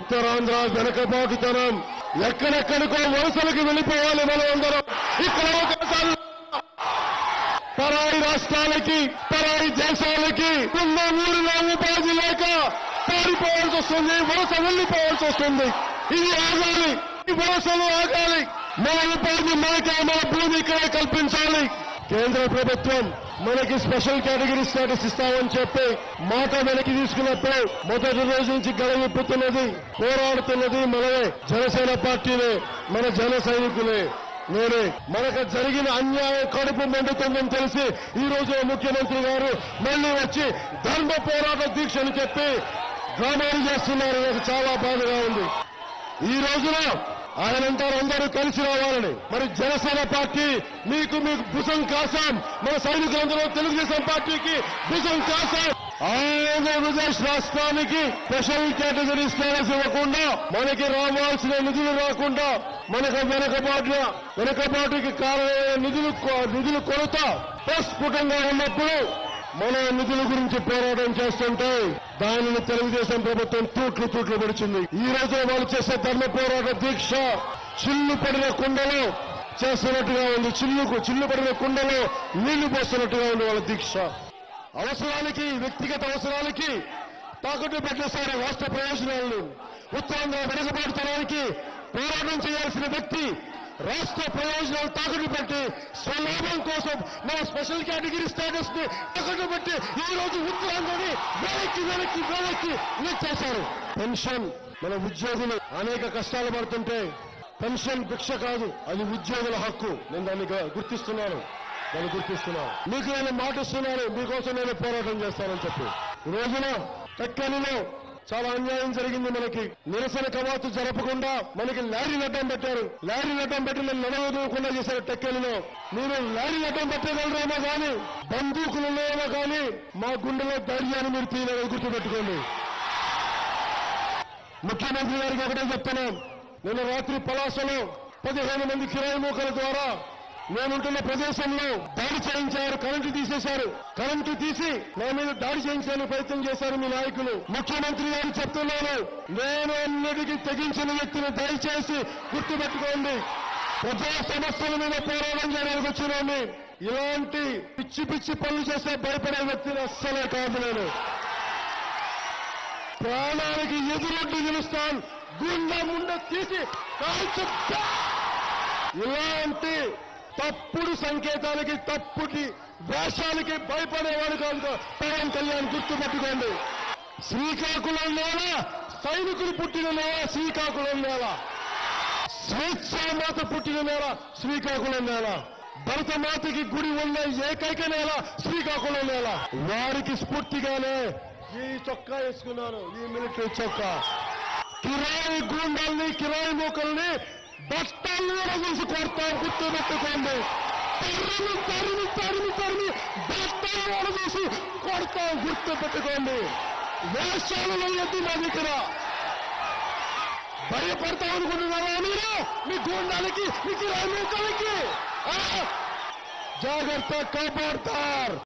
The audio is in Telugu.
ఉత్తరాంధ్ర వెనకబాటుతనం ఎక్కడెక్కడికో వలసలకు వెళ్ళిపోవాలి మనం అందరం ఇక్కడ అవకాశాలు పరాయి రాష్ట్రాలకి పరాయి దేశాలకి ఉన్న ఊరిలో ఉపాధి లేక పారిపోవాల్సి వస్తుంది వలస వెళ్ళిపోవాల్సి వస్తుంది ఇది ఆగాలి ఈ వలసలు ఆగాలి మన ఉపాధి మనకే మన భూమి ఇక్కడే కల్పించాలి కేంద్ర ప్రభుత్వం మనకి స్పెషల్ కేటగిరీ స్టేటస్ ఇస్తామని చెప్పి మాట వెనక్కి తీసుకున్నప్పుడు మొదటి రోజు నుంచి గడవిప్పుతున్నది పోరాడుతున్నది మనమే జనసేన పార్టీనే మన జన సైనికులే నేనే మనకు జరిగిన అన్యాయం కడుపు మండుతుందని తెలిసి ఈ రోజు ముఖ్యమంత్రి గారు మళ్ళీ వచ్చి ధర్మ పోరాట దీక్ష అని చెప్పి డ్రామాలు చేస్తున్నారు నాకు చాలా బాధగా ఉంది ఈ రోజున ఆయన అంటారు అందరూ కలిసి రావాలని మరి జనసేన పార్టీ మీకు మీకు భుజం కాసాం మన సైనికులందరూ తెలుగుదేశం పార్టీకి భుజం కాసాం ఆంధ్రప్రదేశ్ రాష్ట్రానికి స్పెషల్ కేటగిరీ స్టేటస్ ఇవ్వకుండా మనకి రావాల్సిన నిధులు రాకుండా మనకు వెనకబాటు వెనకబాటుకి కారణమైన నిధులు కొ- నిధులు కొరత ప్రస్ఫుటంగా ఉన్నప్పుడు మన నిధుల గురించి పోరాటం చేస్తుంటే దానిని తెలుగుదేశం ప్రభుత్వం తూట్లు తూట్లు పడిచింది ఈ రోజు వాళ్ళు చేసే ధర్మ పోరాట దీక్ష చిల్లు పడిన కుండలో చేస్తున్నట్టుగా ఉంది చిల్లుకు చిల్లు పడిన కుండలో నీళ్లు పోస్తున్నట్టుగా ఉంది వాళ్ళ దీక్ష అవసరాలకి వ్యక్తిగత అవసరాలకి తాకట్టు పెట్టేశారు రాష్ట్ర ప్రయోజనాలను ఉత్తరాంధ్ర వెనుకబాటుతనానికి పోరాటం చేయాల్సిన వ్యక్తి రాష్ట్ర ప్రయోజనాలు తాకట్టు పెట్టి స్వలాభం కోసం మన స్పెషల్ కేటగిరీ స్టేటస్ ని తాకట్టు పెట్టి ఈ రోజు ఉత్తరాంధ్రని వెనక్కి వెనక్కి వెనక్కి నెచ్చేశారు పెన్షన్ మన ఉద్యోగులు అనేక కష్టాలు పడుతుంటే పెన్షన్ భిక్ష కాదు అది ఉద్యోగుల హక్కు నేను దాన్ని గు- గుర్తిస్తున్నాను దాన్ని గుర్తిస్తున్నాను మీకు నేను మాటిస్తున్నాను మీకోసం నేను పోరాటం చేస్తానని చెప్పి ఈ రోజున టెక్కనిలో చాలా అన్యాయం జరిగింది మనకి నిరసన కవాతు జరపకుండా మనకి లారీ అడ్డం పెట్టారు లారీ అడ్డం పెట్టి నేను నడవదూకుండా చేశారు టెక్కనిలో మీరు లారీ అడ్డం పెట్టగలరేమో కానీ బందూకులలోనో కానీ మా గుండెలో ధైర్యాన్ని మీరు తీయలేదు గుర్తుపెట్టుకోండి ముఖ్యమంత్రి గారికి ఒకటే చెప్తున్నాం నిన్న రాత్రి పలాసలో పదిహేను మంది కిరాయి మూకల ద్వారా నేనుంటున్న ప్రదేశంలో దాడి చేయించారు కరెంటు తీసేశారు కరెంటు తీసి నా మీద దాడి చేయించడానికి ప్రయత్నం చేశారు మీ నాయకులు ముఖ్యమంత్రి గారు చెప్తున్నాను నేను అన్నిటికీ తెగించిన వ్యక్తిని దయచేసి గుర్తుపెట్టుకోండి ప్రజా సమస్యల మీద పోరాటం చేయడానికి వచ్చినాన్ని ఇలాంటి పిచ్చి పిచ్చి పనులు చేస్తే భయపడే వ్యక్తిని అస్సలే కాదు నేను ప్రాణానికి ఎదురొడ్డి నిలుస్తాను గుండె ముండ తీసి కాల్చుతా ఇలాంటి తప్పుడు సంకేతాలకి తప్పుటి వేషాలకి భయపడేవాడు కాదు పవన్ కళ్యాణ్ గుర్తుపెట్టుకోండి శ్రీకాకుళం నేల సైనికులు పుట్టిన నేల శ్రీకాకుళం నేల స్వేచ్ఛామాత పుట్టిన నేల శ్రీకాకుళం నేల భరతమాతకి గుడి ఉన్న ఏకైక నేల శ్రీకాకుళం నేల వారికి స్ఫూర్తిగానే ఈ చొక్కా వేసుకున్నాను ఈ మిలిటరీ చొక్కా కిరాయి గూండాల్ని కిరాయి మూకల్ని బట్టల్లో చూసి కొడతాం గుర్తు పెట్టుకోండి తరిమి తరిమి తరిమి తరిమి బట్టల్లో చూసి కొడతాం గుర్తు పెట్టుకోండి వేషాలలో ఎద్దు మా దగ్గర భయపడతాం అనుకుంటున్నారా మీరు మీ గూండాలకి మీ కిరాయి మూకలకి ఆ? జాగ్రత్త కాపాడతారు